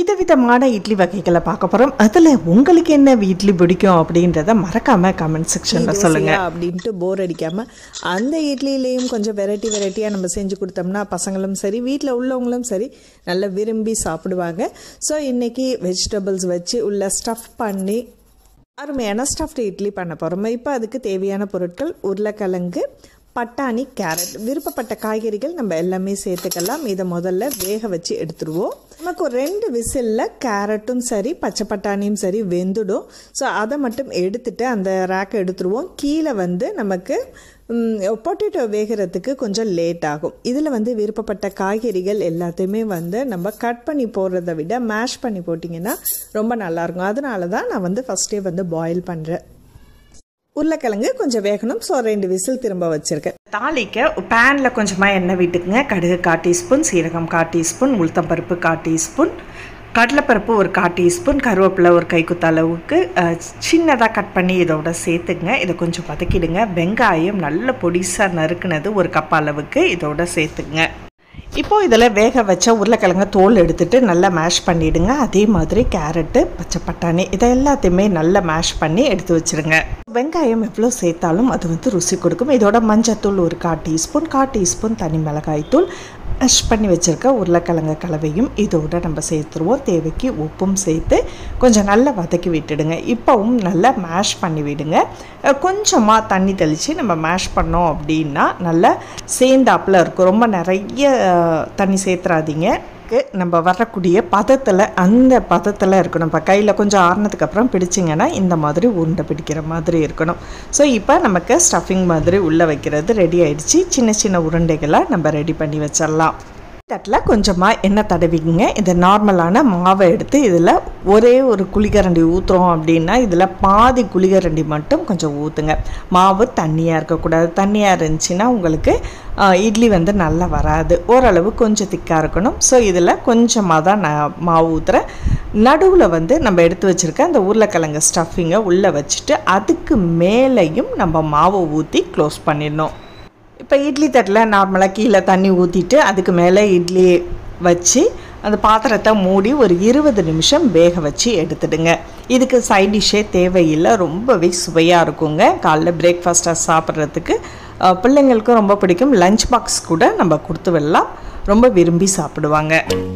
விதவிதமான இட்லி வகைகளை பார்க்க போகிறோம் அதில் உங்களுக்கு என்ன இட்லி பிடிக்கும் அப்படின்றத மறக்காமல் கமெண்ட் செக்ஷனில் சொல்லுங்கள் தோசையா அப்படின்ட்டு போர் அடிக்காமல் அந்த இட்லியிலையும் கொஞ்சம் வெரைட்டி வெரைட்டியாக நம்ம செஞ்சு கொடுத்தோம்னா பசங்களும் சரி வீட்டில் உள்ளவங்களும் சரி நல்லா விரும்பி சாப்பிடுவாங்க ஸோ இன்றைக்கி வெஜிடபிள்ஸ் வச்சு உள்ள ஸ்டஃப் பண்ணி அருமையான ஸ்டஃப்டு இட்லி பண்ண போகிறோம் இப்போ அதுக்கு தேவையான பொருட்கள் உருளைக்கிழங்கு பட்டாணி கேரட் விருப்பப்பட்ட காய்கறிகள் நம்ம எல்லாமே சேர்த்துக்கலாம் இதை முதல்ல வேக வச்சு எடுத்துருவோம் நமக்கு ஒரு ரெண்டு விசிலில் கேரட்டும் சரி பச்சை பட்டாணியும் சரி வெந்துடும் ஸோ அதை மட்டும் எடுத்துட்டு அந்த ரேக்கை எடுத்துருவோம் கீழே வந்து நமக்கு பொட்டேட்டோ வேகிறதுக்கு கொஞ்சம் லேட் ஆகும் இதில் வந்து விருப்பப்பட்ட காய்கறிகள் எல்லாத்தையுமே வந்து நம்ம கட் பண்ணி போடுறத விட மேஷ் பண்ணி போட்டிங்கன்னா ரொம்ப நல்லாயிருக்கும் அதனால தான் நான் வந்து ஃபஸ்ட்டே வந்து பாயில் பண்ணுறேன் உருளைக்கிழங்கு கொஞ்சம் வேகணும் ஸோ ரெண்டு விசில் திரும்ப வச்சுருக்கேன் தாளிக்க பேனில் கொஞ்சமாக எண்ணெய் விட்டுக்குங்க கடுகு கால் டீஸ்பூன் சீரகம் கால் டீஸ்பூன் உளுத்தம்பருப்பு கால் டீஸ்பூன் கடலைப்பருப்பு ஒரு கால் டீஸ்பூன் கருவேப்பிலை ஒரு கைக்குத்த அளவுக்கு சின்னதாக கட் பண்ணி இதோட சேர்த்துங்க இதை கொஞ்சம் வதக்கிடுங்க வெங்காயம் நல்ல பொடிசாக நறுக்குனது ஒரு கப் அளவுக்கு இதோட சேர்த்துங்க இப்போது இதில் வேக வச்ச உருளைக்கிழங்க தோல் எடுத்துட்டு நல்லா மேஷ் பண்ணிவிடுங்க அதே மாதிரி கேரட்டு பச்சை பட்டாணி இதை எல்லாத்தையுமே நல்லா மேஷ் பண்ணி எடுத்து வச்சுருங்க வெங்காயம் எவ்வளோ சேர்த்தாலும் அது வந்து ருசி கொடுக்கும் இதோட மஞ்சத்தூள் ஒரு கால் டீஸ்பூன் கால் டீஸ்பூன் தனி மிளகாய் தூள் மேஷ் பண்ணி வச்சுருக்க உருளைக்கிழங்கு கலவையும் இதோட நம்ம சேர்த்துருவோம் தேவைக்கு உப்பும் சேர்த்து கொஞ்சம் நல்லா வதக்கி விட்டுடுங்க இப்போவும் நல்லா மேஷ் பண்ணி விடுங்க கொஞ்சமாக தண்ணி தெளித்து நம்ம மேஷ் பண்ணோம் அப்படின்னா நல்லா சேர்ந்தாப்பில் இருக்கும் ரொம்ப நிறைய தண்ணி சேர்த்துறாதீங்க நம்ம வரக்கூடிய பதத்தில் அந்த பதத்தில் இருக்கணும் இப்போ கையில் கொஞ்சம் ஆறுனதுக்கு அப்புறம் பிடிச்சிங்கன்னா இந்த மாதிரி உருண்டை பிடிக்கிற மாதிரி இருக்கணும் ஸோ இப்போ நமக்கு ஸ்டஃபிங் மாதிரி உள்ளே வைக்கிறது ரெடி ஆயிடுச்சு சின்ன சின்ன உருண்டைகளை நம்ம ரெடி பண்ணி வச்சிடலாம் தட்டில் கொஞ்சமாக எண்ணெய் தடவிங்க இந்த நார்மலான மாவை எடுத்து இதில் ஒரே ஒரு குழிகரண்டி ஊற்றுறோம் அப்படின்னா இதில் பாதி குழிகரண்டி மட்டும் கொஞ்சம் ஊற்றுங்க மாவு தண்ணியாக இருக்கக்கூடாது தண்ணியாக இருந்துச்சுன்னா உங்களுக்கு இட்லி வந்து நல்லா வராது ஓரளவு கொஞ்சம் திக்காக இருக்கணும் ஸோ இதில் கொஞ்சமாக தான் நான் மாவு ஊற்றுறேன் நடுவில் வந்து நம்ம எடுத்து வச்சுருக்க அந்த உருளைக்கிழங்கு ஸ்டஃபிங்கை உள்ளே வச்சுட்டு அதுக்கு மேலேயும் நம்ம மாவை ஊற்றி க்ளோஸ் பண்ணிடணும் இப்போ இட்லி தட்டில் நார்மலாக கீழே தண்ணி ஊற்றிட்டு அதுக்கு மேலே இட்லி வச்சு அந்த பாத்திரத்தை மூடி ஒரு இருபது நிமிஷம் வேக வச்சு எடுத்துடுங்க இதுக்கு சைட் டிஷ்ஷே தேவையில்லை ரொம்பவே சுவையாக இருக்குங்க காலைல பிரேக்ஃபாஸ்ட்டாக சாப்பிட்றதுக்கு பிள்ளைங்களுக்கும் ரொம்ப பிடிக்கும் லஞ்ச் பாக்ஸ் கூட நம்ம கொடுத்து விடலாம் ரொம்ப விரும்பி சாப்பிடுவாங்க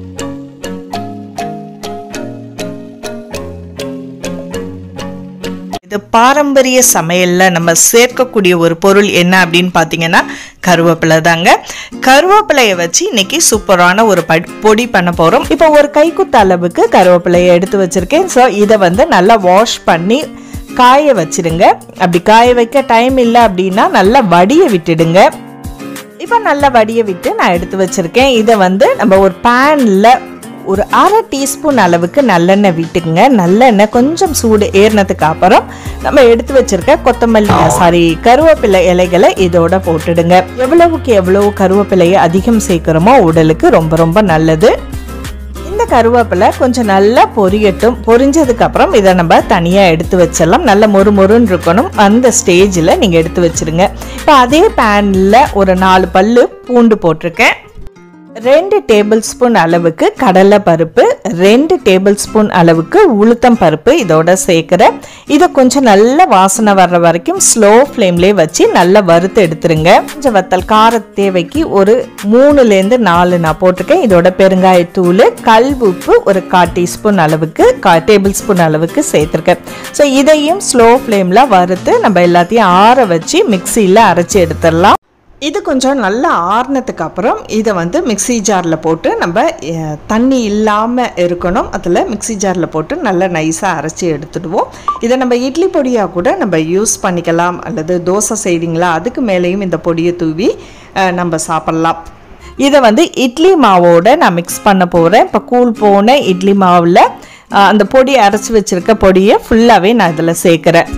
இது பாரம்பரிய சமையலில் நம்ம சேர்க்கக்கூடிய ஒரு பொருள் என்ன அப்படின்னு பார்த்தீங்கன்னா கருவேப்பிலை தாங்க கருவேப்பிலையை வச்சு இன்னைக்கு சூப்பரான ஒரு பொடி பண்ண போகிறோம் இப்போ ஒரு கைக்குத்த அளவுக்கு கருவேப்பிலையை எடுத்து வச்சுருக்கேன் ஸோ இதை வந்து நல்லா வாஷ் பண்ணி காய வச்சிடுங்க அப்படி காய வைக்க டைம் இல்லை அப்படின்னா நல்லா வடிய விட்டுடுங்க இப்போ நல்லா வடிய விட்டு நான் எடுத்து வச்சுருக்கேன் இதை வந்து நம்ம ஒரு பேனில் ஒரு அரை டீஸ்பூன் அளவுக்கு நல்லெண்ணெய் விட்டுக்குங்க நல்லெண்ணெய் கொஞ்சம் சூடு ஏறினதுக்கு அப்புறம் நம்ம எடுத்து வச்சிருக்க கொத்தமல்லி சாரி கருவேப்பிலை இலைகளை இதோட போட்டுடுங்க எவ்வளவுக்கு எவ்வளவு கருவேப்பிலையை அதிகம் சேர்க்கிறோமோ உடலுக்கு ரொம்ப ரொம்ப நல்லது இந்த கருவேப்பிலை கொஞ்சம் நல்லா பொரியட்டும் பொரிஞ்சதுக்கு அப்புறம் இதை நம்ம தனியாக எடுத்து வச்சிடலாம் நல்ல மொறு மொறுன்னு இருக்கணும் அந்த ஸ்டேஜில் நீங்கள் எடுத்து வச்சிருங்க இப்போ அதே பேனில் ஒரு நாலு பல்லு பூண்டு போட்டிருக்கேன் ரெண்டு டேபிள் ஸ்பூன் அளவுக்கு கடலை பருப்பு ரெண்டு டேபிள் ஸ்பூன் அளவுக்கு உளுத்தம் பருப்பு இதோட சேர்க்குறேன் இதை கொஞ்சம் நல்ல வாசனை வர்ற வரைக்கும் ஸ்லோ ஃப்ளேம்லேயே வச்சு நல்லா வறுத்து எடுத்துருங்க கொஞ்சம் வத்தல் கார தேவைக்கு ஒரு மூணுலேருந்து நாலு நான் போட்டிருக்கேன் இதோட பெருங்காயத்தூள் கல் உப்பு ஒரு கால் டீஸ்பூன் அளவுக்கு கா டேபிள் ஸ்பூன் அளவுக்கு சேர்த்துருக்கேன் ஸோ இதையும் ஸ்லோ ஃப்ளேமில் வறுத்து நம்ம எல்லாத்தையும் ஆற வச்சு மிக்சியில் அரைச்சி எடுத்துடலாம் இது கொஞ்சம் நல்லா ஆறுனதுக்கு அப்புறம் இதை வந்து மிக்சி ஜாரில் போட்டு நம்ம தண்ணி இல்லாமல் இருக்கணும் அதில் மிக்சி ஜாரில் போட்டு நல்லா நைஸாக அரைச்சி எடுத்துடுவோம் இதை நம்ம இட்லி பொடியாக கூட நம்ம யூஸ் பண்ணிக்கலாம் அல்லது தோசை செய்வீங்களா அதுக்கு மேலேயும் இந்த பொடியை தூவி நம்ம சாப்பிட்லாம் இதை வந்து இட்லி மாவோட நான் மிக்ஸ் பண்ண போகிறேன் இப்போ கூழ் போன இட்லி மாவில் அந்த பொடியை அரைச்சி வச்சுருக்க பொடியை ஃபுல்லாகவே நான் இதில் சேர்க்குறேன்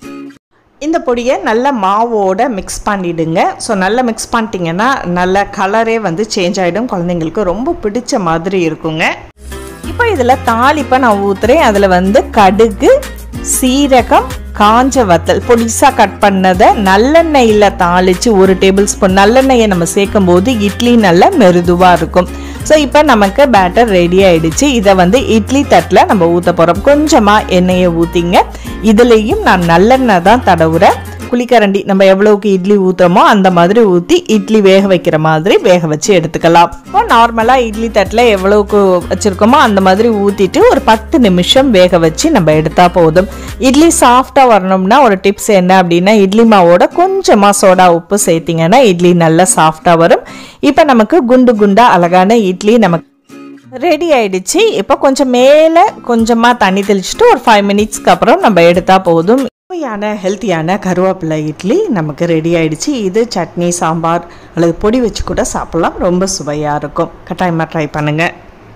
இந்த பொடியை நல்ல மாவோட மிக்ஸ் பண்ணிவிடுங்க ஸோ நல்லா மிக்ஸ் பண்ணிட்டீங்கன்னா நல்ல கலரே வந்து சேஞ்ச் ஆகிடும் குழந்தைங்களுக்கு ரொம்ப பிடிச்ச மாதிரி இருக்குங்க இப்போ இதில் தாளிப்பை நான் ஊற்றுறேன் அதில் வந்து கடுகு சீரகம் காஞ்ச வத்தல் பொடிசாக கட் பண்ணதை நல்லெண்ணெயில் தாளித்து ஒரு டேபிள் ஸ்பூன் நல்லெண்ணெயை நம்ம சேர்க்கும் போது இட்லி நல்லா மெருதுவாக இருக்கும் ஸோ இப்போ நமக்கு பேட்டர் ரெடி ஆயிடுச்சு இதை வந்து இட்லி தட்டில் நம்ம ஊற்ற போகிறோம் கொஞ்சமாக எண்ணெயை ஊற்றிங்க இதுலேயும் நான் நல்லெண்ணெய் தான் தடவுறேன் குழிக்கரண்டி நம்ம எவ்வளவுக்கு இட்லி ஊற்றுறோமோ அந்த மாதிரி ஊற்றி இட்லி வேக வைக்கிற மாதிரி வேக வச்சு எடுத்துக்கலாம் இப்போ நார்மலாக இட்லி தட்டில் எவ்வளவுக்கு வச்சுருக்கோமோ அந்த மாதிரி ஊற்றிட்டு ஒரு பத்து நிமிஷம் வேக வச்சு நம்ம எடுத்தால் போதும் இட்லி சாஃப்டாக வரணும்னா ஒரு டிப்ஸ் என்ன அப்படின்னா இட்லி மாவோட கொஞ்சமாக சோடா உப்பு சேர்த்திங்கன்னா இட்லி நல்லா சாஃப்டாக வரும் இப்போ நமக்கு குண்டு குண்டா அழகான இட்லி நமக்கு ரெடி ஆயிடுச்சு இப்போ கொஞ்சம் மேலே கொஞ்சமாக தண்ணி தெளிச்சுட்டு ஒரு ஃபைவ் மினிட்ஸ்க்கு அப்புறம் நம்ம எடுத்தால் போதும் சுவையான ஹெல்த்தியான கருவேப்பிலை இட்லி நமக்கு ரெடி ஆயிடுச்சு இது சட்னி சாம்பார் அல்லது பொடி வச்சு கூட சாப்பிட்லாம் ரொம்ப சுவையாக இருக்கும் கட்டாயமாக ட்ரை பண்ணுங்கள்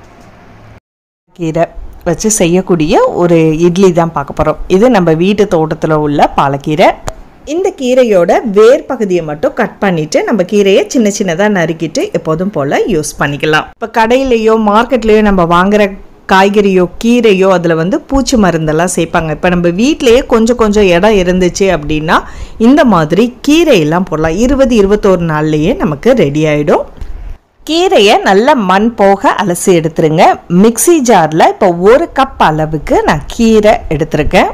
கீரை வச்சு செய்யக்கூடிய ஒரு இட்லி தான் பார்க்க போகிறோம் இது நம்ம வீட்டு தோட்டத்தில் உள்ள பாலக்கீரை இந்த கீரையோட வேர் பகுதியை மட்டும் கட் பண்ணிட்டு நம்ம கீரையை சின்ன சின்னதாக நறுக்கிட்டு எப்போதும் போல் யூஸ் பண்ணிக்கலாம் இப்போ கடையிலையோ மார்க்கெட்லேயோ நம்ம வாங்குற காய்கறியோ கீரையோ அதில் வந்து பூச்சி மருந்தெல்லாம் சேர்ப்பாங்க இப்போ நம்ம வீட்டிலேயே கொஞ்சம் கொஞ்சம் இடம் இருந்துச்சு அப்படின்னா இந்த மாதிரி கீரையெல்லாம் போடலாம் இருபது இருபத்தோரு நாள்லேயே நமக்கு ரெடி ஆகிடும் கீரையை நல்லா மண் போக அலசி எடுத்துருங்க மிக்ஸி ஜாரில் இப்போ ஒரு கப் அளவுக்கு நான் கீரை எடுத்திருக்கேன்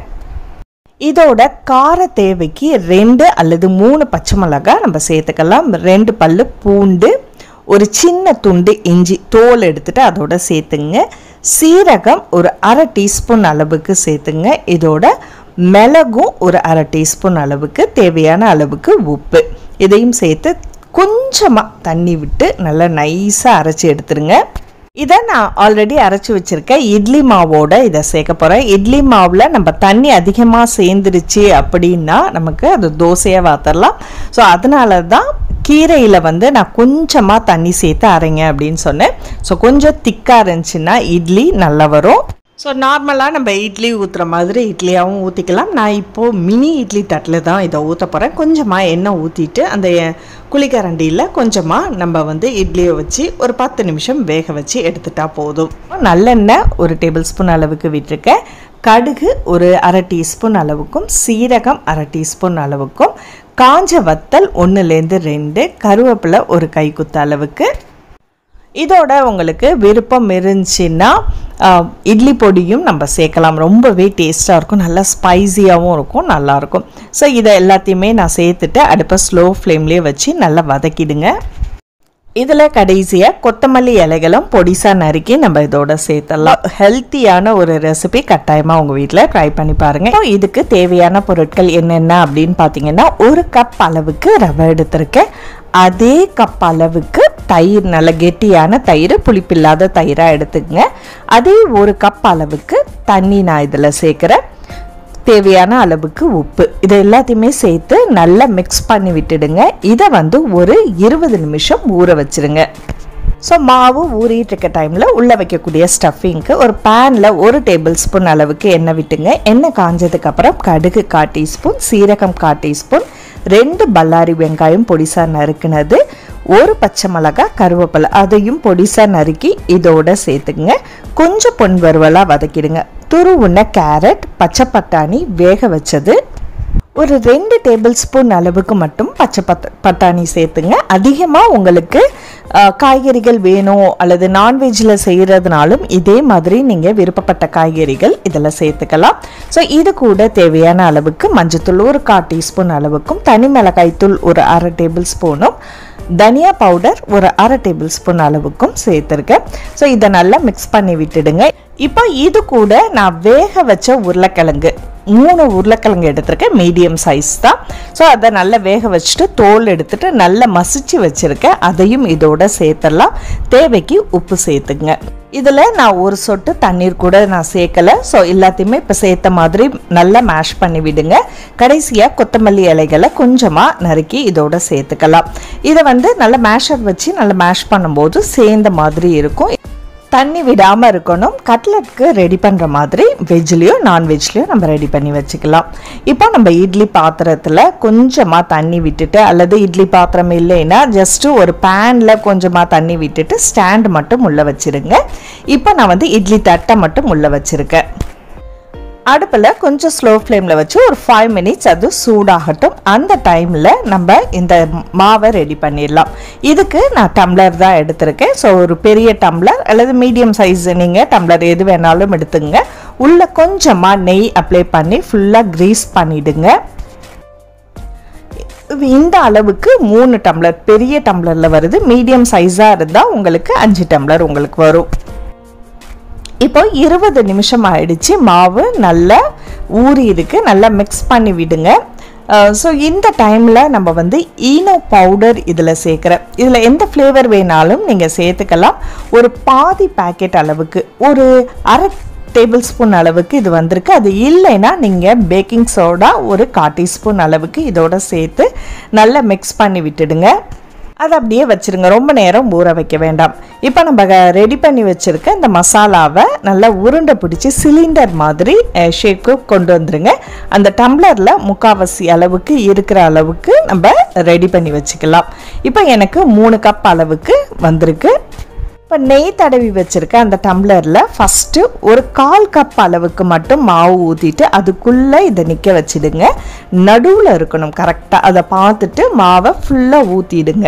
இதோட கார தேவைக்கு ரெண்டு அல்லது மூணு பச்சை மிளகாய் நம்ம சேர்த்துக்கலாம் ரெண்டு பல்லு பூண்டு ஒரு சின்ன துண்டு இஞ்சி தோல் எடுத்துட்டு அதோட சேர்த்துங்க சீரகம் ஒரு அரை டீஸ்பூன் அளவுக்கு சேர்த்துங்க இதோட மிளகும் ஒரு அரை டீஸ்பூன் அளவுக்கு தேவையான அளவுக்கு உப்பு இதையும் சேர்த்து கொஞ்சமாக தண்ணி விட்டு நல்லா நைஸாக அரைச்சி எடுத்துருங்க இதை நான் ஆல்ரெடி அரைச்சி வச்சுருக்கேன் இட்லி மாவோட இதை சேர்க்க போகிறேன் இட்லி மாவில் நம்ம தண்ணி அதிகமாக சேர்ந்துருச்சு அப்படின்னா நமக்கு அது தோசையாக வாத்தரலாம் ஸோ அதனால தான் கீரையில் வந்து நான் கொஞ்சமாக தண்ணி சேர்த்து அரைங்க அப்படின்னு சொன்னேன் ஸோ கொஞ்சம் திக்காக இருந்துச்சுன்னா இட்லி நல்லா வரும் ஸோ நார்மலாக நம்ம இட்லி ஊற்றுற மாதிரி இட்லியாகவும் ஊற்றிக்கலாம் நான் இப்போது மினி இட்லி தட்டில் தான் இதை ஊற்ற போகிறேன் கொஞ்சமாக எண்ணெய் ஊற்றிட்டு அந்த குழிக்கரண்டியில் கொஞ்சமாக நம்ம வந்து இட்லியை வச்சு ஒரு பத்து நிமிஷம் வேக வச்சு எடுத்துட்டா போதும் நல்லெண்ணெய் ஒரு டேபிள் ஸ்பூன் அளவுக்கு விட்டுருக்கேன் கடுகு ஒரு அரை டீஸ்பூன் அளவுக்கும் சீரகம் அரை டீஸ்பூன் அளவுக்கும் காஞ்ச வத்தல் ஒன்றுலேருந்து ரெண்டு கருவேப்பிலை ஒரு கைக்குத்த அளவுக்கு இதோட உங்களுக்கு விருப்பம் இருந்துச்சுன்னா ஆஹ், இட்லி பொடியும் நம்ம சேர்க்கலாம் ரொம்பவே டேஸ்ட்டாக இருக்கும் நல்லா ஸ்பைஸியாகவும் இருக்கும் நல்லாயிருக்கும் ஸோ இதை எல்லாத்தையுமே நான் சேர்த்துட்டு அடுப்பை ஸ்லோ ஃப்ளேம்லேயே வச்சு நல்லா வதக்கிடுங்க இதில் கடைசியாக கொத்தமல்லி இலைகளும் பொடிசாக நறுக்கி நம்ம இதோட சேர்த்தலாம் ஹெல்த்தியான ஒரு ரெசிபி கட்டாயமாக உங்கள் வீட்டில் ட்ரை பண்ணி பாருங்கள் இப்போ இதுக்கு தேவையான பொருட்கள் என்னென்ன அப்படின்னு பார்த்தீங்கன்னா ஒரு கப் அளவுக்கு ரவை எடுத்திருக்கேன் அதே கப் அளவுக்கு தயிர் நல்ல கெட்டியான தயிர் புளிப்பில்லாத தயிராக எடுத்துக்கங்க அதே ஒரு கப் அளவுக்கு தண்ணி நான் இதில் சேர்க்குறேன் தேவையான அளவுக்கு உப்பு இதை எல்லாத்தையுமே சேர்த்து நல்லா மிக்ஸ் பண்ணி விட்டுடுங்க இதை வந்து ஒரு இருபது நிமிஷம் ஊற வச்சிருங்க ஸோ மாவு ஊறிட்டு இருக்க டைமில் உள்ளே வைக்கக்கூடிய ஸ்டஃபிங்க்கு ஒரு பேனில் ஒரு டேபிள் ஸ்பூன் அளவுக்கு எண்ணெய் விட்டுங்க எண்ணெய் காஞ்சதுக்கப்புறம் கடுகு கால் டீஸ்பூன் சீரகம் கால் டீஸ்பூன் ரெண்டு பல்லாரி வெங்காயம் பொடிசாக நறுக்குனது ஒரு பச்சை மிளகாய் கருவேப்பிலை அதையும் பொடிசாக நறுக்கி இதோட சேர்த்துக்குங்க கொஞ்சம் பொன் வறுவலாக வதக்கிடுங்க துருவுன கேரட் பச்சை பட்டாணி வேக வச்சது ஒரு ரெண்டு டேபிள் ஸ்பூன் அளவுக்கு மட்டும் பச்சை பத்த பட்டாணி சேர்த்துங்க அதிகமாக உங்களுக்கு அஹ், காய்கறிகள் வேணும் அல்லது நான்வெஜ்ஜில் செய்கிறதுனாலும் இதே மாதிரி நீங்கள் விருப்பப்பட்ட காய்கறிகள் இதில் சேர்த்துக்கலாம் ஸோ இது கூட தேவையான அளவுக்கு மஞ்சத்தூள் ஒரு கால் டீஸ்பூன் அளவுக்கும் தனி மிளகாய் தூள் ஒரு அரை டேபிள் ஸ்பூனும் தனியா பவுடர் ஒரு அரை டேபிள் ஸ்பூன் அளவுக்கும் சேர்த்துருக்கேன் ஸோ இதை நல்லா மிக்ஸ் பண்ணி விட்டுடுங்க இப்போ இது கூட நான் வேக வச்ச உருளைக்கிழங்கு மூணு உருளைக்கிழங்கு எடுத்திருக்கேன் மீடியம் சைஸ் தான் ஸோ அதை நல்லா வேக வச்சுட்டு தோல் எடுத்துட்டு நல்லா மசிச்சு வச்சுருக்கேன் அதையும் இதோட சேர்த்துடலாம் தேவைக்கு உப்பு சேர்த்துங்க இதில் நான் ஒரு சொட்டு தண்ணீர் கூட நான் சேர்க்கலை ஸோ எல்லாத்தையுமே இப்போ சேர்த்த மாதிரி நல்லா மேஷ் பண்ணி விடுங்க கடைசியாக கொத்தமல்லி இலைகளை கொஞ்சமாக நறுக்கி இதோட சேர்த்துக்கலாம் இதை வந்து நல்லா மேஷர் வச்சு நல்லா மேஷ் பண்ணும்போது சேர்ந்த மாதிரி இருக்கும் தண்ணி விடாமல் இருக்கணும் கட்லெட்க்கு ரெடி பண்ணுற மாதிரி வெஜ்லேயோ நான்வெஜ்லேயோ நம்ம ரெடி பண்ணி வச்சுக்கலாம் இப்போ நம்ம இட்லி பாத்திரத்தில் கொஞ்சமாக தண்ணி விட்டுட்டு அல்லது இட்லி பாத்திரம் இல்லைன்னா ஜஸ்ட்டு ஒரு பேனில் கொஞ்சமாக தண்ணி விட்டுட்டு ஸ்டாண்ட் மட்டும் உள்ளே வச்சுருங்க இப்போ நான் வந்து இட்லி தட்டை மட்டும் உள்ளே வச்சுருக்கேன் அடுப்பில் கொஞ்சம் ஸ்லோ ஃப்ளேமில் வச்சு ஒரு ஃபைவ் மினிட்ஸ் அது சூடாகட்டும் அந்த டைமில் நம்ம இந்த மாவை ரெடி பண்ணிடலாம் இதுக்கு நான் டம்ளர் தான் எடுத்திருக்கேன் ஸோ ஒரு பெரிய டம்ளர் அல்லது மீடியம் சைஸ் நீங்கள் டம்ளர் எது வேணாலும் எடுத்துங்க உள்ளே கொஞ்சமாக நெய் அப்ளை பண்ணி ஃபுல்லாக க்ரீஸ் பண்ணிவிடுங்க இந்த அளவுக்கு மூணு டம்ளர் பெரிய டம்ளரில் வருது மீடியம் சைஸாக இருந்தால் உங்களுக்கு அஞ்சு டம்ளர் உங்களுக்கு வரும் இப்போ இருபது நிமிஷம் ஆயிடுச்சு மாவு நல்லா ஊறி இருக்கு நல்லா மிக்ஸ் பண்ணி விடுங்க ஸோ இந்த டைமில் நம்ம வந்து ஈனோ பவுடர் இதில் சேர்க்குறேன் இதில் எந்த ஃப்ளேவர் வேணாலும் நீங்கள் சேர்த்துக்கலாம் ஒரு பாதி பேக்கெட் அளவுக்கு ஒரு அரை டேபிள் ஸ்பூன் அளவுக்கு இது வந்திருக்கு அது இல்லைன்னா நீங்கள் பேக்கிங் சோடா ஒரு கால் டீஸ்பூன் அளவுக்கு இதோட சேர்த்து நல்லா மிக்ஸ் பண்ணி விட்டுடுங்க அதை அப்படியே வச்சுருங்க ரொம்ப நேரம் ஊற வைக்க வேண்டாம் இப்போ நம்ம ரெடி பண்ணி வச்சுருக்க இந்த மசாலாவை நல்லா உருண்டை பிடிச்சி சிலிண்டர் மாதிரி ஷேக்கு கொண்டு வந்துருங்க அந்த டம்ளரில் முக்காவாசி அளவுக்கு இருக்கிற அளவுக்கு நம்ம ரெடி பண்ணி வச்சுக்கலாம் இப்போ எனக்கு மூணு கப் அளவுக்கு வந்திருக்கு இப்போ நெய் தடவி வச்சுருக்க அந்த டம்ளரில் ஃபஸ்ட்டு ஒரு கால் கப் அளவுக்கு மட்டும் மாவு ஊற்றிட்டு அதுக்குள்ளே இதை நிற்க வச்சிடுங்க நடுவில் இருக்கணும் கரெக்டாக அதை பார்த்துட்டு மாவை ஃபுல்லாக ஊற்றிடுங்க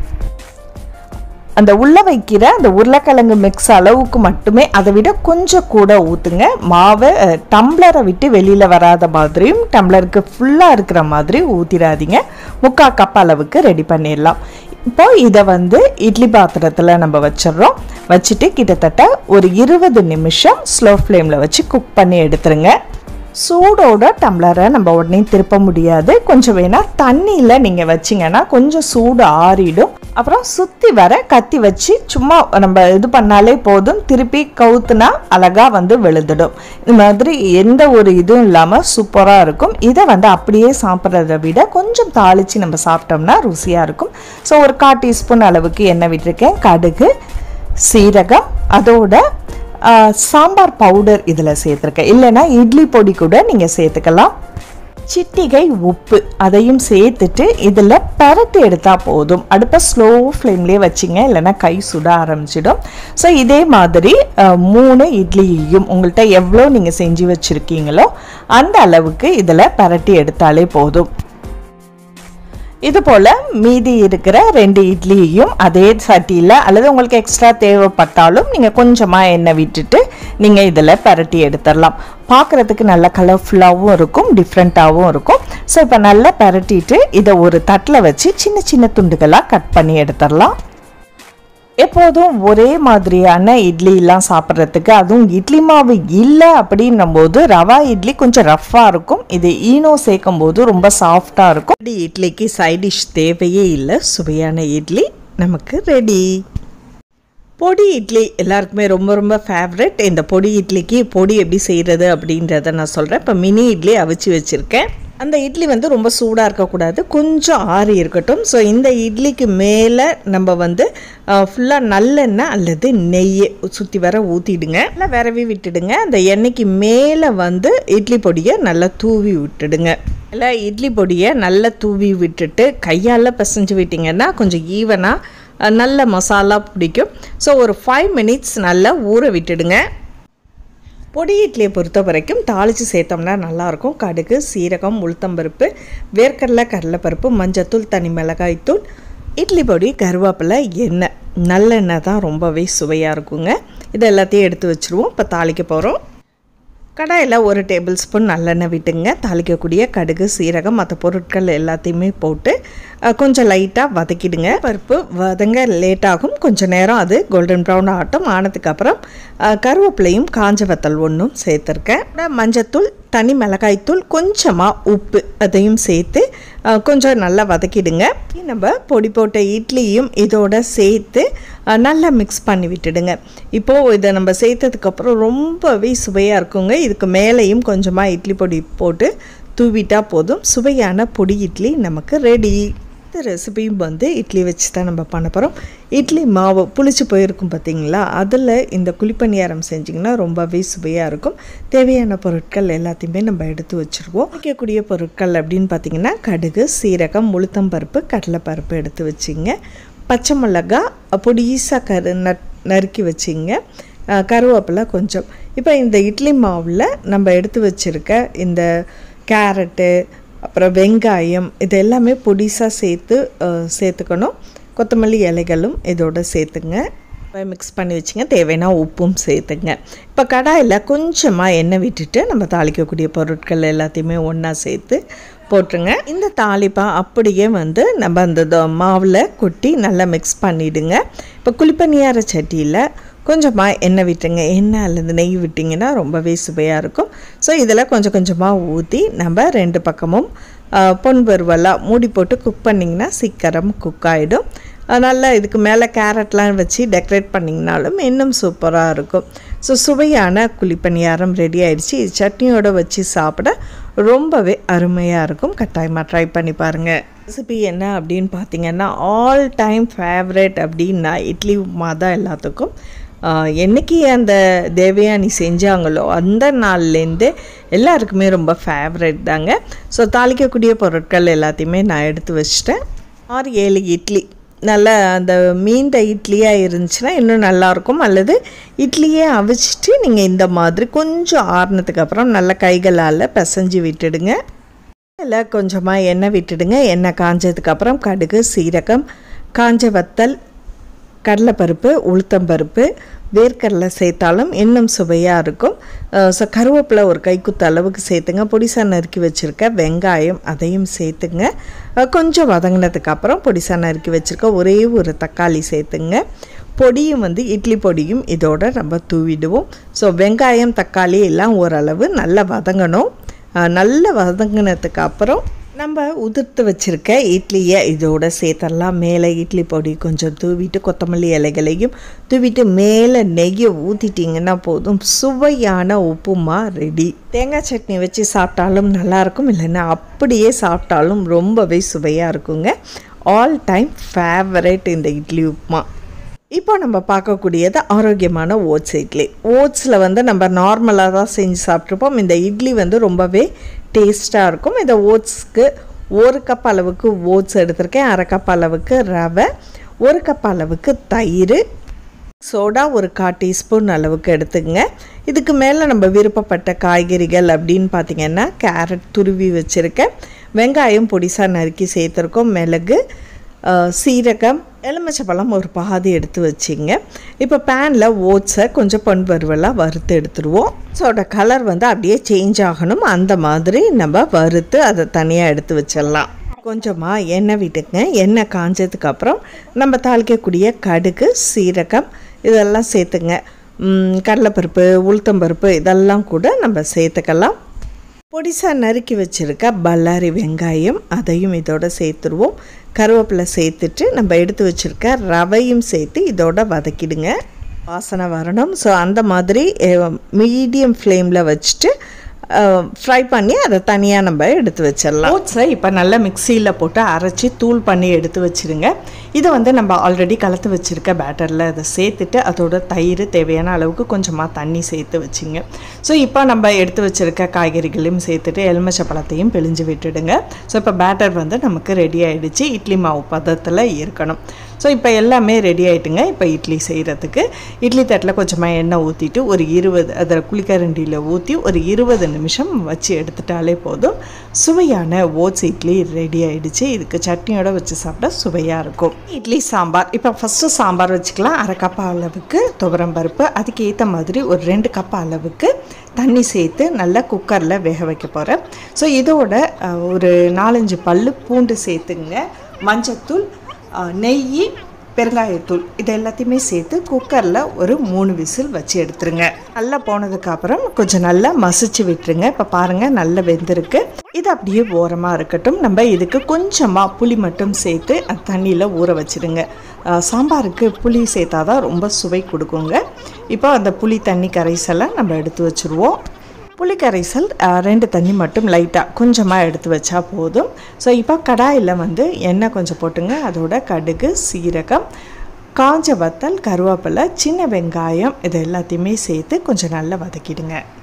அந்த உள்ள வைக்கிற அந்த உருளைக்கிழங்கு மிக்ஸ் அளவுக்கு மட்டுமே அதை விட கொஞ்சம் கூட ஊற்றுங்க மாவை அஹ், டம்ளரை விட்டு வெளியில் வராத மாதிரியும் டம்ளருக்கு ஃபுல்லாக இருக்கிற மாதிரி ஊற்றிடாதீங்க முக்கால் கப் அளவுக்கு ரெடி பண்ணிடலாம் இப்போ இதை வந்து இட்லி பாத்திரத்தில் நம்ம வச்சிடுறோம் வச்சுட்டு கிட்டத்தட்ட ஒரு இருபது நிமிஷம் ஸ்லோ ஃப்ளேமில் வச்சு குக் பண்ணி எடுத்துருங்க சூடோட டம்ளரை நம்ம உடனே திருப்ப முடியாது கொஞ்சம் வேணால் தண்ணியில் நீங்கள் வச்சிங்கன்னா கொஞ்சம் சூடு ஆறிடும் அப்புறம் சுற்றி வர கத்தி வச்சு சும்மா நம்ம இது பண்ணாலே போதும் திருப்பி கவுத்துனா அழகாக வந்து விழுந்துடும் இந்த மாதிரி எந்த ஒரு இதுவும் இல்லாமல் சூப்பராக இருக்கும் இதை வந்து அப்படியே சாப்பிட்றத விட கொஞ்சம் தாளித்து நம்ம சாப்பிட்டோம்னா ருசியாக இருக்கும் ஸோ ஒரு கால் டீஸ்பூன் அளவுக்கு எண்ணெய் விட்டுருக்கேன் கடுகு சீரகம் அதோட ஆ, சாம்பார் பவுடர் இதில் சேர்த்துருக்கேன் இல்லைன்னா இட்லி பொடி கூட நீங்கள் சேர்த்துக்கலாம் சிட்டிகை உப்பு அதையும் சேர்த்துட்டு இதில் பரட்டி எடுத்தால் போதும் அடுப்பை ஸ்லோ ஃப்ளேம்லேயே வச்சிங்க இல்லைன்னா கை சுட ஆரம்பிச்சிடும் ஸோ இதே மாதிரி ஆ, மூணு இட்லியையும் உங்கள்கிட்ட எவ்வளோ நீங்கள் செஞ்சு வச்சுருக்கீங்களோ அந்த அளவுக்கு இதில் பரட்டி எடுத்தாலே போதும் இது போல் மீதி இருக்கிற ரெண்டு இட்லியையும் அதே சட்டியில் அல்லது உங்களுக்கு எக்ஸ்ட்ரா தேவைப்பட்டாலும் நீங்கள் கொஞ்சமாக எண்ணெய் விட்டுட்டு நீங்கள் இதில் பரட்டி எடுத்துடலாம் பார்க்குறதுக்கு நல்ல கலர்ஃபுல்லாகவும் இருக்கும் டிஃப்ரெண்ட்டாகவும் இருக்கும் ஸோ இப்போ நல்லா பரட்டிட்டு இதை ஒரு தட்டில் வச்சு சின்ன சின்ன துண்டுகளாக கட் பண்ணி எடுத்துடலாம் எப்போதும் ஒரே மாதிரியான இட்லிலாம் சாப்பிட்றதுக்கு அதுவும் இட்லி மாவு இல்லை அப்படின்னும் போது ரவா இட்லி கொஞ்சம் ரஃப்பாக இருக்கும் இது ஈனோ சேர்க்கும் போது ரொம்ப சாஃப்டாக இருக்கும் இப்படி இட்லிக்கு சைட் டிஷ் தேவையே இல்லை சுவையான இட்லி நமக்கு ரெடி பொடி இட்லி எல்லாருக்குமே ரொம்ப ரொம்ப ஃபேவரட் இந்த பொடி இட்லிக்கு பொடி எப்படி செய்கிறது அப்படின்றத நான் சொல்கிறேன் இப்போ மினி இட்லி அவிச்சு வச்சுருக்கேன் அந்த இட்லி வந்து ரொம்ப சூடாக இருக்கக்கூடாது கொஞ்சம் ஆறி இருக்கட்டும் ஸோ இந்த இட்லிக்கு மேலே நம்ம வந்து ஃபுல்லாக நல்லெண்ணெய் அல்லது நெய்யை சுற்றி வர ஊற்றிடுங்க நல்லா விரவி விட்டுடுங்க அந்த எண்ணெய்க்கு மேலே வந்து இட்லி பொடியை நல்லா தூவி விட்டுடுங்க இல்லை இட்லி பொடியை நல்லா தூவி விட்டுட்டு கையால் பிசைஞ்சு விட்டிங்கன்னா கொஞ்சம் ஈவனாக நல்ல மசாலா பிடிக்கும் ஸோ ஒரு ஃபைவ் மினிட்ஸ் நல்லா ஊற விட்டுடுங்க பொடி இட்லியை பொறுத்த வரைக்கும் தாளித்து சேர்த்தோம்னா நல்லாயிருக்கும் கடுகு சீரகம் உளுத்தம்பருப்பு வேர்க்கடலை கடலைப்பருப்பு மஞ்சத்தூள் தனி மிளகாய்த்தூள் இட்லி பொடி கருவேப்பிலை எண்ணெய் நல்லெண்ணெய் தான் ரொம்பவே சுவையாக இருக்குங்க இது எல்லாத்தையும் எடுத்து வச்சுருவோம் இப்போ தாளிக்க போகிறோம் கடாயில் ஒரு டேபிள் ஸ்பூன் நல்லெண்ணெய் விட்டுங்க தாளிக்கக்கூடிய கடுகு சீரகம் மற்ற பொருட்கள் எல்லாத்தையுமே போட்டு அஹ், கொஞ்சம் லைட்டாக வதக்கிடுங்க பருப்பு வதங்க லேட் ஆகும் கொஞ்சம் நேரம் அது கோல்டன் ப்ரௌன் ஆட்டம் ஆனதுக்கப்புறம் அஹ், கருவேப்பிலையும் காஞ்ச வத்தல் ஒன்றும் சேர்த்துருக்கேன் அப்புறம் மஞ்சத்தூள் தனி மிளகாய்த்தூள் கொஞ்சமாக உப்பு அதையும் சேர்த்து அஹ், கொஞ்சம் நல்லா வதக்கிடுங்க நம்ம பொடி போட்ட இட்லியும் இதோட சேர்த்து அஹ், நல்லா மிக்ஸ் பண்ணி விட்டுடுங்க இப்போது இதை நம்ம சேர்த்ததுக்கப்புறம் ரொம்பவே சுவையாக இருக்குங்க இதுக்கு மேலேயும் கொஞ்சமாக இட்லி பொடி போட்டு தூவிட்டா போதும் சுவையான பொடி இட்லி நமக்கு ரெடி இந்த ரெசிபியும் வந்து இட்லி வச்சு தான் நம்ம பண்ண போகிறோம் இட்லி மாவு புளிச்சு போயிருக்கும் பார்த்தீங்களா அதில் இந்த குழிப்பணியாரம் செஞ்சிங்கன்னா ரொம்பவே சுவையாக இருக்கும் தேவையான பொருட்கள் எல்லாத்தையுமே நம்ம எடுத்து வச்சுருவோம் வைக்கக்கூடிய பொருட்கள் அப்படின்னு பார்த்தீங்கன்னா கடுகு சீரகம் உளுத்தம்பருப்பு கடலைப்பருப்பு எடுத்து வச்சிங்க பச்சை மிளகா பொடிசாக கரு நட் நறுக்கி வச்சிங்க அஹ், கருவேப்பிலை கொஞ்சம் இப்போ இந்த இட்லி மாவில் நம்ம எடுத்து வச்சுருக்க இந்த கேரட்டு அப்புறம் வெங்காயம் இது எல்லாமே பொடிசாக சேர்த்து அஹ், சேர்த்துக்கணும் கொத்தமல்லி இலைகளும் இதோட சேர்த்துங்க மிக்ஸ் பண்ணி வச்சுங்க தேவைன்னா உப்பும் சேர்த்துங்க இப்போ கடாயில் கொஞ்சமாக எண்ணெய் விட்டுட்டு நம்ம தாளிக்கக்கூடிய பொருட்கள் எல்லாத்தையுமே ஒன்றா சேர்த்து போட்டுருங்க இந்த தாளிப்பா அப்படியே வந்து நம்ம அந்த தோ- மாவில் கொட்டி நல்லா மிக்ஸ் பண்ணிவிடுங்க இப்போ குழிப்பணியார சட்டியில் கொஞ்சமாக எண்ணெய் விட்டுருங்க எண்ணெய் அல்லது நெய் விட்டிங்கன்னா ரொம்பவே சுவையாக இருக்கும் ஸோ இதில் கொஞ்சம் கொஞ்சமாக ஊற்றி நம்ம ரெண்டு பக்கமும் ஆ, பொன் வறுவலாக மூடி போட்டு குக் பண்ணிங்கன்னா சீக்கிரம் குக் ஆகிடும் நல்லா இதுக்கு மேலே கேரட்லாம் வச்சு டெக்கரேட் பண்ணிங்கனாலும் இன்னும் சூப்பராக இருக்கும் ஸோ சுவையான குழிப்பணியாரம் ரெடி ஆயிடுச்சு இது சட்னியோட வச்சு சாப்பிட ரொம்பவே அருமையாக இருக்கும் கட்டாயமாக ட்ரை பண்ணி பாருங்கள் ரெசிபி என்ன அப்படின்னு பார்த்தீங்கன்னா ஆல் டைம் ஃபேவரட் அப்படின்னா இட்லி உப்புமா தான் எல்லாத்துக்கும் ஆஹ், என்னைக்கு அந்த தேவயானி செஞ்சாங்களோ அந்த நாள்லேருந்து எல்லாருக்குமே ரொம்ப ஃபேவரட் தாங்க ஸோ தாளிக்கக்கூடிய பொருட்கள் எல்லாத்தையுமே நான் எடுத்து வச்சிட்டேன் ஆறு ஏழு இட்லி நல்ல அந்த மீண்ட இட்லியாக இருந்துச்சுன்னா இன்னும் நல்லாயிருக்கும் அல்லது இட்லியே அவிச்சிட்டு நீங்கள் இந்த மாதிரி கொஞ்சம் ஆறுனதுக்கு அப்புறம் நல்ல கைகளால் பிசைஞ்சு விட்டுடுங்க இதில் கொஞ்சமாக எண்ணெய் விட்டுடுங்க எண்ணெய் காஞ்சதுக்கப்புறம் கடுகு சீரகம் காஞ்ச வத்தல் கடலைப்பருப்பு உளுத்தம்பருப்பு வேர்க்கடலை சேர்த்தாலும் இன்னும் சுவையாக இருக்கும் ஸோ கருவேப்பிலை ஒரு கைக்குத்த அளவுக்கு சேர்த்துங்க பொடிசா நறுக்கி வச்சுருக்க வெங்காயம் அதையும் சேர்த்துங்க அஹ் கொஞ்சம் வதங்கினதுக்கு அப்புறம் பொடிசா நறுக்கி வச்சுருக்க ஒரே ஒரு தக்காளி சேர்த்துங்க பொடியும் வந்து இட்லி பொடியும் இதோட நம்ம தூவிடுவோம் ஸோ வெங்காயம் தக்காளி எல்லாம் ஓரளவு நல்லா வதங்கணும் அஹ் நல்லா வதங்கினதுக்கு அப்புறம் நம்ம உதிர்த்து வச்சுருக்க இட்லியை இதோட சேர்த்தரலாம் மேலே இட்லி பொடி கொஞ்சம் தூவிட்டு கொத்தமல்லி இலைகளையும் தூவிட்டு மேலே நெய்யை ஊற்றிட்டிங்கன்னா போதும் சுவையான உப்புமா ரெடி தேங்காய் சட்னி வச்சு சாப்பிட்டாலும் நல்லாயிருக்கும் இல்லைன்னா அப்படியே சாப்பிட்டாலும் ரொம்பவே சுவையாக இருக்குங்க ஆல் டைம் ஃபேவரட் இந்த இட்லி உப்புமா இப்போ நம்ம பார்க்கக்கூடியது ஆரோக்கியமான ஓட்ஸ் இட்லி ஓட்ஸில் வந்து நம்ம நார்மலாக தான் செஞ்சு சாப்பிட்ருப்போம் இந்த இட்லி வந்து ரொம்பவே டேஸ்ட்டாக இருக்கும் இந்த ஓட்ஸ்க்கு ஒரு கப் அளவுக்கு ஓட்ஸ் எடுத்திருக்கேன் அரை கப் அளவுக்கு ரவை ஒரு கப் அளவுக்கு தயிர் சோடா ஒரு கால் டீஸ்பூன் அளவுக்கு எடுத்துங்க இதுக்கு மேலே நம்ம விருப்பப்பட்ட காய்கறிகள் அப்படின்னு பார்த்தீங்கன்னா கேரட் துருவி வச்சுருக்கேன் வெங்காயம் பொடிசாக நறுக்கி சேர்த்துருக்கோம் மிளகு அஹ், சீரகம் எலுமிச்சப்பழம் ஒரு பாதி எடுத்து வச்சிங்க இப்போ பேனில் ஓட்ஸை கொஞ்சம் பொன் வறுவலாக வறுத்து எடுத்துருவோம் ஓட்ஸோட கலர் வந்து அப்படியே சேஞ்ச் ஆகணும் அந்த மாதிரி நம்ம வறுத்து அதை தனியாக எடுத்து வச்சிடலாம் கொஞ்சமாக எண்ணெய் விட்டுங்க எண்ணெய் காஞ்சதுக்கு அப்புறம் நம்ம தாளிக்கக்கூடிய கடுகு சீரகம் இதெல்லாம் சேர்த்துங்க ம், கடலைப்பருப்பு உளுத்தம்பருப்பு இதெல்லாம் கூட நம்ம சேர்த்துக்கலாம் பொடிசா நறுக்கி வச்சுருக்க பல்லாரி வெங்காயம் அதையும் இதோட சேர்த்துருவோம் கருவேப்பிலை சேர்த்துட்டு நம்ம எடுத்து வச்சுருக்க ரவையும் சேர்த்து இதோட வதக்கிடுங்க வாசனை வரணும் ஸோ அந்த மாதிரி மீடியம் ஃப்ளேமில் வச்சுட்டு ஃப்ரை பண்ணி அதை தனியாக நம்ம எடுத்து வச்சிடலாம் ஓட்ஸை இப்போ நல்லா மிக்சியில் போட்டு அரைச்சி தூள் பண்ணி எடுத்து வச்சிருங்க இதை வந்து நம்ம ஆல்ரெடி கலந்து வச்சுருக்க பேட்டரில் அதை சேர்த்துட்டு அதோட தயிர் தேவையான அளவுக்கு கொஞ்சமாக தண்ணி சேர்த்து வச்சுங்க ஸோ இப்போ நம்ம எடுத்து வச்சுருக்க காய்கறிகளையும் சேர்த்துட்டு எலுமிச்சை பழத்தையும் பிழிஞ்சு விட்டுடுங்க ஸோ இப்போ பேட்டர் வந்து நமக்கு ரெடி ஆயிடுச்சு இட்லி மாவு பதத்தில் இருக்கணும் ஸோ இப்போ எல்லாமே ரெடி ஆயிட்டுங்க இப்போ இட்லி செய்கிறதுக்கு இட்லி தட்டில் கொஞ்சமாக எண்ணெய் ஊற்றிட்டு ஒரு இருபது அதில் குளிக்கரண்டியில் ஊற்றி ஒரு இருபது நிமிஷம் வச்சு எடுத்துட்டாலே போதும் சுவையான ஓட்ஸ் இட்லி ரெடி ஆயிடுச்சு இதுக்கு சட்னியோட வச்சு சாப்பிட்டா சுவையாக இருக்கும் இட்லி சாம்பார் இப்போ ஃபஸ்ட்டு சாம்பார் வச்சுக்கலாம் அரை கப் அளவுக்கு துவரம் பருப்பு அதுக்கு ஏற்ற மாதிரி ஒரு ரெண்டு கப் அளவுக்கு தண்ணி சேர்த்து நல்லா குக்கரில் வேக வைக்க போகிறேன் ஸோ இதோட அஹ், ஒரு நாலஞ்சு பல்லு பூண்டு சேர்த்துங்க மஞ்சத்தூள் அஹ், நெய் பெருங்காயத்தூள் இது எல்லாத்தையுமே சேர்த்து குக்கரில் ஒரு மூணு விசில் வச்சு எடுத்துருங்க நல்லா போனதுக்கு அப்புறம் கொஞ்சம் நல்லா மசிச்சு விட்டுருங்க இப்போ பாருங்கள் நல்லா வெந்திருக்கு இது அப்படியே ஓரமாக இருக்கட்டும் நம்ம இதுக்கு கொஞ்சமாக புளி மட்டும் சேர்த்து அந்த தண்ணியில் ஊற வச்சிடுங்க அஹ், சாம்பாருக்கு புளி சேர்த்தா தான் ரொம்ப சுவை கொடுக்குங்க இப்போ அந்த புளி தண்ணி கரைசலை நம்ம எடுத்து வச்சுருவோம் புளி கரைசல் அஹ், ரெண்டு தண்ணி மட்டும் லைட்டாக கொஞ்சமாக எடுத்து வச்சா போதும் ஸோ இப்போ கடாயில் வந்து எண்ணெய் கொஞ்சம் போட்டுங்க அதோட கடுகு சீரகம் காஞ்ச வத்தல் கருவேப்பிலை சின்ன வெங்காயம் இது எல்லாத்தையுமே சேர்த்து கொஞ்சம் நல்லா வதக்கிடுங்க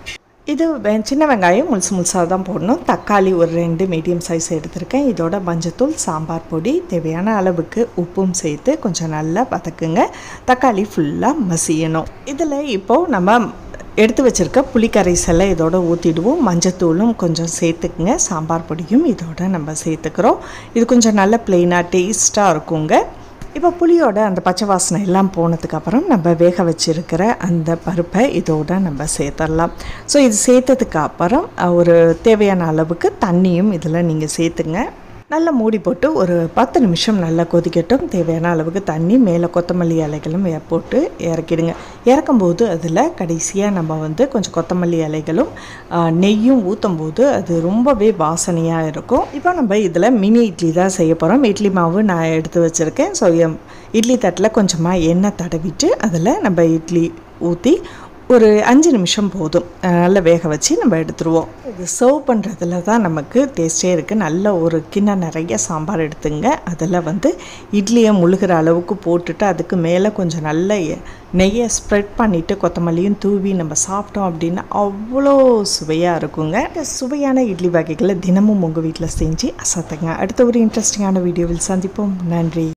இது வெ- சின்ன வெங்காயம் முழுசு முழுசாக தான் போடணும் தக்காளி ஒரு ரெண்டு மீடியம் சைஸ் எடுத்திருக்கேன் இதோட மஞ்சத்தூள் சாம்பார் பொடி தேவையான அளவுக்கு உப்பும் சேர்த்து கொஞ்சம் நல்லா வதக்குங்க தக்காளி ஃபுல்லாக மசியணும் இதில் இப்போது நம்ம எடுத்து வச்சிருக்க புளிக்கரைசலை இதோட ஊற்றிடுவோம் மஞ்சத்தூளும் கொஞ்சம் சேர்த்துக்குங்க சாம்பார் பொடியும் இதோட நம்ம சேர்த்துக்கிறோம் இது கொஞ்சம் நல்ல பிளெயினாக டேஸ்ட்டாக இருக்குங்க இப்போ புளியோட அந்த பச்சை வாசனை எல்லாம் போனதுக்கப்புறம் நம்ம வேக வச்சிருக்கிற அந்த பருப்பை இதோட நம்ம சேர்த்துடலாம் ஸோ இது சேர்த்ததுக்கு அப்புறம் அஹ், ஒரு தேவையான அளவுக்கு தண்ணியும் இதில் நீங்கள் சேர்த்துங்க நல்லா மூடி போட்டு ஒரு பத்து நிமிஷம் நல்லா கொதிக்கட்டும் தேவையான அளவுக்கு தண்ணி மேலே கொத்தமல்லி இலைகளும் எ- போட்டு இறக்கிடுங்க இறக்கும்போது அதில் கடைசியாக நம்ம வந்து கொஞ்சம் கொத்தமல்லி இலைகளும் ஆ, நெய்யும் ஊற்றும் போது அது ரொம்பவே வாசனையாக இருக்கும் இப்போ நம்ம இதில் மினி இட்லி தான் செய்ய போகிறோம் இட்லி மாவு நான் எடுத்து வச்சுருக்கேன் ஸோ இட்லி தட்டில் கொஞ்சமாக எண்ணெய் தடவிட்டு அதில் நம்ம இட்லி ஊற்றி ஒரு அஞ்சு நிமிஷம் போதும் அஹ் நல்லா வேக வச்சு நம்ம எடுத்துருவோம் இது சர்வ் பண்ணுறதுல தான் நமக்கு டேஸ்டே இருக்குது நல்ல ஒரு கிண்ணம் நிறைய சாம்பார் எடுத்துங்க அதில் வந்து இட்லியை முழுகிற அளவுக்கு போட்டுட்டு அதுக்கு மேலே கொஞ்சம் நல்ல எ- நெய்யை ஸ்ப்ரெட் பண்ணிவிட்டு கொத்தமல்லியும் தூவி நம்ம சாப்பிட்டோம் அப்படின்னா அவ்வளோ சுவையாக இருக்குங்க இந்த சுவையான இட்லி வகைகளை தினமும் உங்கள் வீட்டில் செஞ்சு அசத்துங்க அடுத்த ஒரு இன்ட்ரெஸ்டிங்கான வீடியோவில் சந்திப்போம் நன்றி